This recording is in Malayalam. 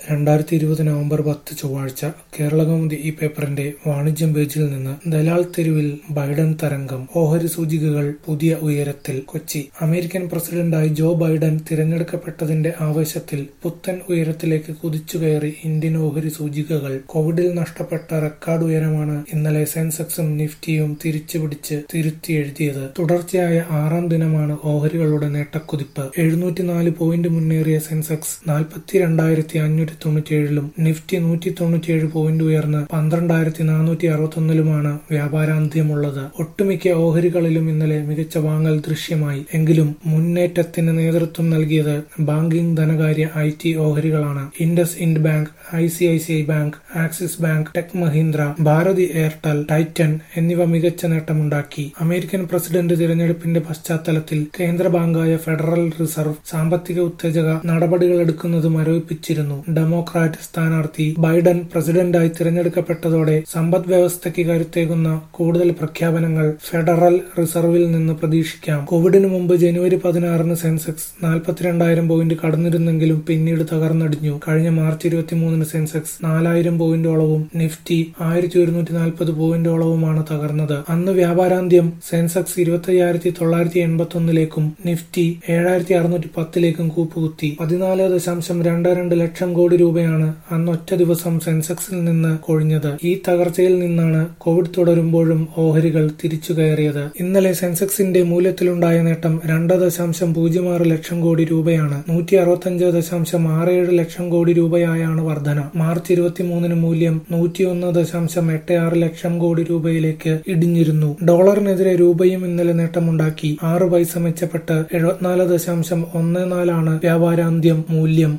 രണ്ടായിരത്തി ഇരുപത് നവംബർ പത്ത് ചൊവ്വാഴ്ച കേരളകൗമുദി ഈ പേപ്പറിന്റെ വാണിജ്യം പേജിൽ നിന്ന് ദലാൽ തെരുവിൽ ബൈഡൻ തരംഗം ഓഹരി സൂചികകൾ പുതിയ ഉയരത്തിൽ കൊച്ചി അമേരിക്കൻ പ്രസിഡന്റായി ജോ ബൈഡൻ തിരഞ്ഞെടുക്കപ്പെട്ടതിന്റെ ആവേശത്തിൽ പുത്തൻ ഉയരത്തിലേക്ക് കുതിച്ചുകയറി ഇന്ത്യൻ ഓഹരി സൂചികകൾ കോവിഡിൽ നഷ്ടപ്പെട്ട റെക്കോർഡ് ഉയരമാണ് ഇന്നലെ സെൻസെക്സും നിഫ്റ്റിയും തിരിച്ചുപിടിച്ച് തിരുത്തിയെഴുതിയത് തുടർച്ചയായ ആറാം ദിനമാണ് ഓഹരികളുടെ നേട്ടക്കുതിപ്പ് എഴുന്നൂറ്റിനാല് പോയിന്റ് മുന്നേറിയ സെൻസെക്സ് നാൽപ്പത്തിരണ്ടായിരത്തി അഞ്ഞൂറ്റി തൊണ്ണൂറ്റിയേഴിലും നിഫ്റ്റി നൂറ്റി തൊണ്ണൂറ്റിയേഴ് പോയിന്റ് ഉയർന്ന് പന്ത്രണ്ടായിരത്തി നാനൂറ്റി അറുപത്തൊന്നിലുമാണ് വ്യാപാരാന്ത്യമുള്ളത് ഒട്ടുമിക്ക ഓഹരികളിലും ഇന്നലെ മികച്ച വാങ്ങൽ ദൃശ്യമായി എങ്കിലും മുന്നേറ്റത്തിന് നേതൃത്വം നൽകിയത് ബാങ്കിംഗ് ധനകാര്യ ഐ ടി ഓഹരികളാണ് IndusInd bank I C I C I bank Axis bank Tech Mahindra Bharti Airtel Titan എന്നിവ മികച്ച നേട്ടമുണ്ടാക്കി അമേരിക്കൻ പ്രസിഡന്റ് തിരഞ്ഞെടുപ്പിന്റെ പശ്ചാത്തലത്തിൽ കേന്ദ്ര ബാങ്കായ ഫെഡറൽ റിസർവ് സാമ്പത്തിക ഉത്തേജക നടപടികൾ എടുക്കുന്നത് മരവിപ്പിച്ചിരുന്നു ഡെമോക്രാറ്റ് സ്ഥാനാർത്ഥി ബൈഡൻ പ്രസിഡന്റായി തിരഞ്ഞെടുക്കപ്പെട്ടതോടെ സമ്പദ് വ്യവസ്ഥയ്ക്ക് കരുത്തേകുന്ന കൂടുതൽ പ്രഖ്യാപനങ്ങൾ ഫെഡറൽ റിസർവിൽ നിന്ന് പ്രതീക്ഷിക്കാം കോവിഡിന് മുമ്പ് ജനുവരി പതിനാറിന് സെൻസെക്സ് നാൽപ്പത്തിരണ്ടായിരം പോയിന്റ് കടന്നിരുന്നെങ്കിലും പിന്നീട് തകർന്നടിഞ്ഞു കഴിഞ്ഞ മാർച്ച് ഇരുപത്തിമൂന്നിന് സെൻസെക്സ് നാലായിരം പോയിന്റോളവും നിഫ്റ്റി ആയിരത്തി ഒരുന്നൂറ്റി നാൽപ്പത് പോയിന്റോളവുമാണ് തകർന്നത് അന്ന് വ്യാപാരാന്ത്യം സെൻസെക്സ് ഇരുപത്തയ്യായിരത്തി തൊള്ളായിരത്തി എൺപത്തി ഒന്നിലേക്കും നിഫ്റ്റി ഏഴായിരത്തി അറുന്നൂറ്റി പത്തിലേക്കും കൂപ്പുകുത്തി പതിനാല് ദശാംശം രണ്ട് രണ്ട് ലക്ഷം കോടി രൂപയാണ് അന്ന് ഒറ്റ ദിവസം സെൻസെക്സിൽ നിന്ന് കൊഴിഞ്ഞത് ഈ തകർച്ചയിൽ നിന്നാണ് കോവിഡ് തുടരുമ്പോഴും ഓഹരികൾ തിരിച്ചു കയറിയത് ഇന്നലെ സെൻസെക്സിന്റെ മൂല്യത്തിലുണ്ടായ നേട്ടം രണ്ട് ദശാംശം പൂജ്യം ആറ് ലക്ഷം കോടി രൂപയാണ് നൂറ്റി അറുപത്തഞ്ച് ദശാംശം ആറ് ഏഴ് ലക്ഷം കോടി രൂപയായാണ് വർധന മാർച്ച് ഇരുപത്തിമൂന്നിന് മൂല്യം നൂറ്റിയൊന്ന് ദശാംശം എട്ട് ആറ് ലക്ഷം കോടി രൂപയിലേക്ക് ഇടിഞ്ഞിരുന്നു ഡോളറിനെതിരെ രൂപയും ഇന്നലെ നേട്ടമുണ്ടാക്കി ആറ് പൈസ മെച്ചപ്പെട്ട് എഴുപത്തിനാല് ദശാംശം ഒന്ന് നാലാണ് വ്യാപാരാന്ത്യം മൂല്യം